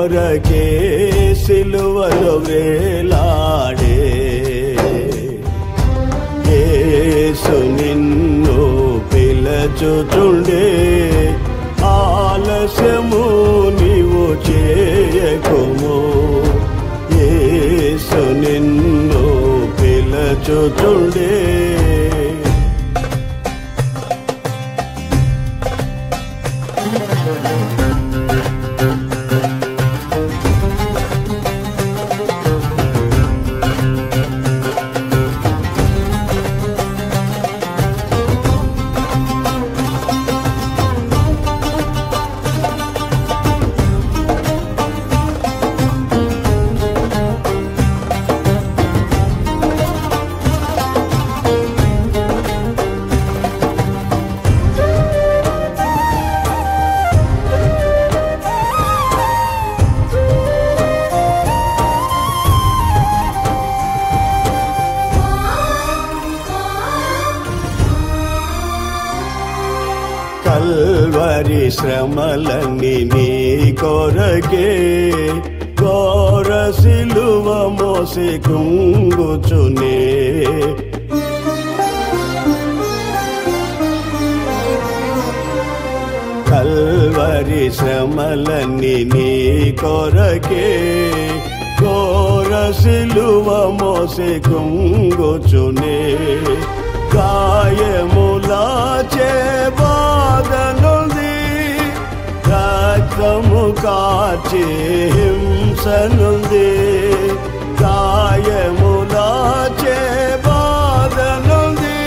కొరకే సిలువలో వేలాడే యేసు నిన్ను పిలచుచుండే ఆలస్యము నీవు చేయకుము యేసు నిన్ను పిలచుచుండే కల్వరి శ్రమలన్నీ నీ కొరకే ఘోర సిలువ మోసి కుంగుచునే కల్వరి శ్రమలన్నీ నీ కొరకే ఘోర సిలువ మోసి కుంగుచునే గాయములాచే బాధనుంది రక్తము కాచే హింసనుంది గాయములాచే బాధనుంది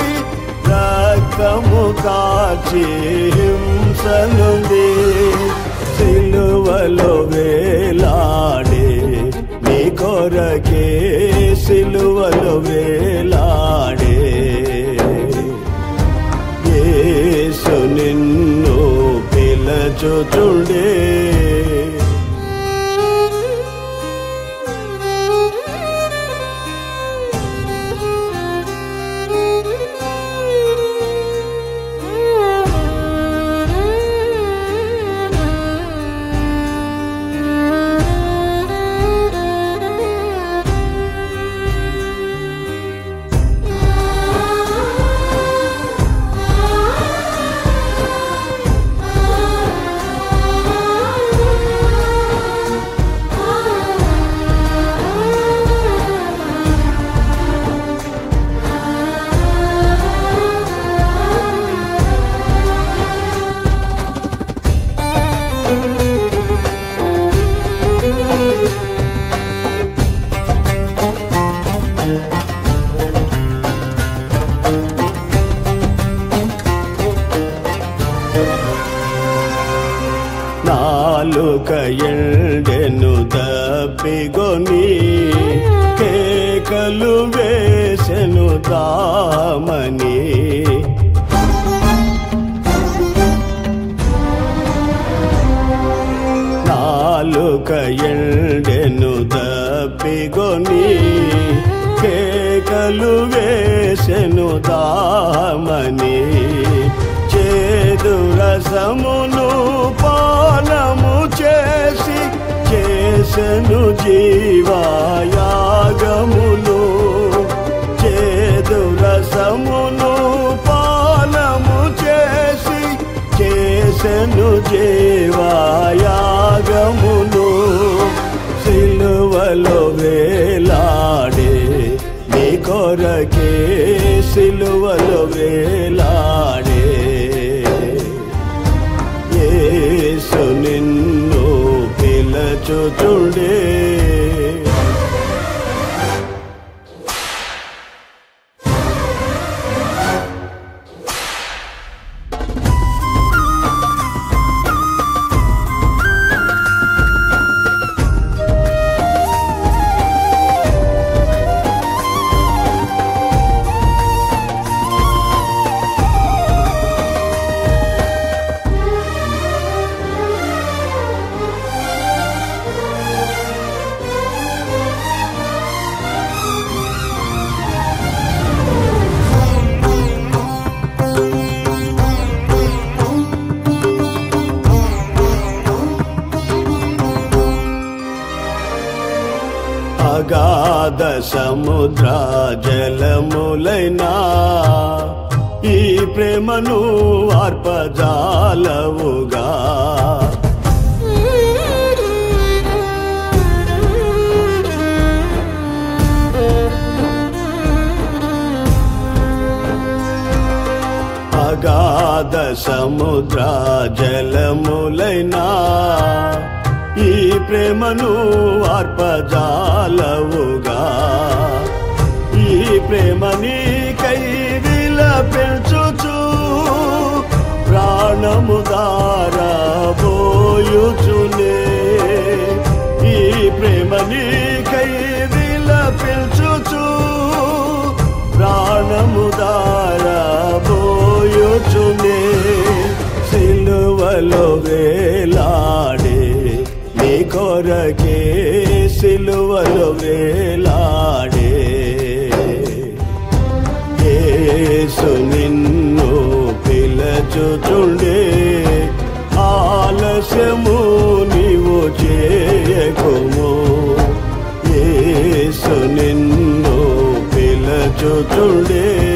రక్తము కాచి హింసనుంది సిలువలో వేలాడే నీ కొరకే సిలువలో వేలాడే యేసు నిన్ను పిలచుచుండే నాలుక ఎండెను దప్పిగొని కేకలు వేసెను దామని నాలుక ఎండెను దప్పిగొని కేకలు వేసెను దామని చేదు రసమును పానము చేసి చేసెను జీవాయాగమును చేదు రసమును పానము చేసి చేసెను జీవాయాగమును సిలువలో వేలాడే నీ కొరకే సిలువలో వేలాడే యేసు నిన్ను పిలచుచుండే అగాధ సముద్ర జలములైనా ఈ ప్రేమను అర్పజాలవుగా అగాధ సముద్ర జలములైనా ఈ ప్రేమను అర్పజాలవుగా ఈ ప్రేమని కై విలపించుచు ప్రాణము దారబోయుచునే ఈ ప్రేమని కై విలపించుచు ప్రాణము దారబోయుచునే సిలువలో వేలాడే నీ కొరకే సిలువలో వేలాడే యేసు నిన్ను పిలచుచుండే ఆలస్యము నీవు చేయకుము యేసు నిన్ను పిలచుచుండే